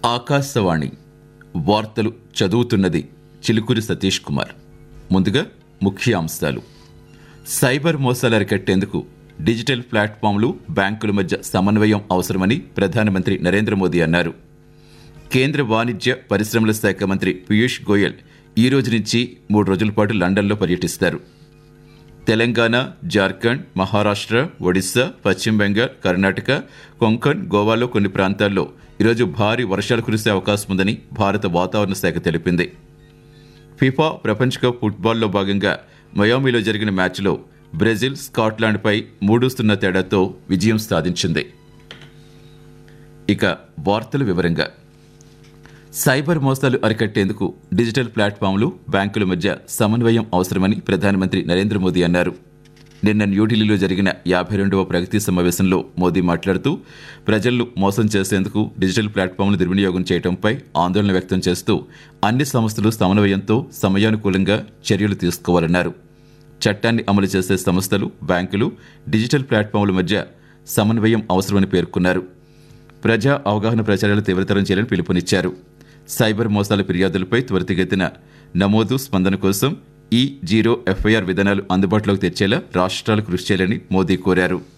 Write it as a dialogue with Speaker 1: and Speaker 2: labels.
Speaker 1: ఆకాశవాణి వార్తలు చదువుతున్నది చిలుకూరి సతీష్ కుమార్ ముందుగా ముఖ్య అంశాలు సైబర్ మోసాలు అరికట్టేందుకు డిజిటల్ ప్లాట్ఫామ్లు బ్యాంకుల మధ్య సమన్వయం అవసరమని ప్రధానమంత్రి నరేంద్ర మోదీ అన్నారు కేంద్ర వాణిజ్య పరిశ్రమల శాఖ మంత్రి పీయూష్ గోయల్ ఈ రోజు నుంచి మూడు రోజుల పాటు లండన్లో పర్యటిస్తారు తెలంగాణ జార్ఖండ్ మహారాష్ట్ర ఒడిశా పశ్చిమ బెంగాల్ కర్ణాటక కొంకణ్ గోవాలో కొన్ని ప్రాంతాల్లో ఈరోజు భారీ వర్షాలు కురిసే అవకాశం ఉందని భారత వాతావరణ శాఖ తెలిపింది ఫిఫా ప్రపంచ కప్ ఫుట్బాల్లో భాగంగా మయామిలో జరిగిన మ్యాచ్లో బ్రెజిల్ స్కాట్లాండ్పై మూడు సున్నా తేడాతో విజయం సాధించింది ఇక వార్తల వివరంగా సైబర్ మోసాలు అరికట్టేందుకు డిజిటల్ ప్లాట్ఫామ్లు బ్యాంకుల మధ్య సమన్వయం అవసరమని ప్రధానమంత్రి నరేంద్ర మోదీ అన్నారు నిన్న న్యూఢిల్లీలో జరిగిన యాభై రెండవ ప్రగతి సమావేశంలో మోదీ మాట్లాడుతూ ప్రజలను మోసం చేసేందుకు డిజిటల్ ప్లాట్ఫామ్లు దుర్వినియోగం చేయడంపై ఆందోళన వ్యక్తం చేస్తూ అన్ని సంస్థలు సమన్వయంతో సమయానుకూలంగా చర్యలు తీసుకోవాలన్నారు చట్టాన్ని అమలు చేసే సంస్థలు బ్యాంకులు డిజిటల్ ప్లాట్ఫామ్ల మధ్య సమన్వయం అవసరమని పేర్కొన్నారు ప్రజా అవగాహన ప్రచారాలు తీవ్రతరం చేయాలని పిలుపునిచ్చారు సైబర్ మోసాల ఫిర్యాదులపై త్వరితగతిన నమోదు స్పందన కోసం ఈ జీరో ఎఫ్ఐఆర్ విధానాలు అందుబాటులోకి తెచ్చేలా రాష్ట్రాలు కృషి చేయాలని మోదీ కోరారు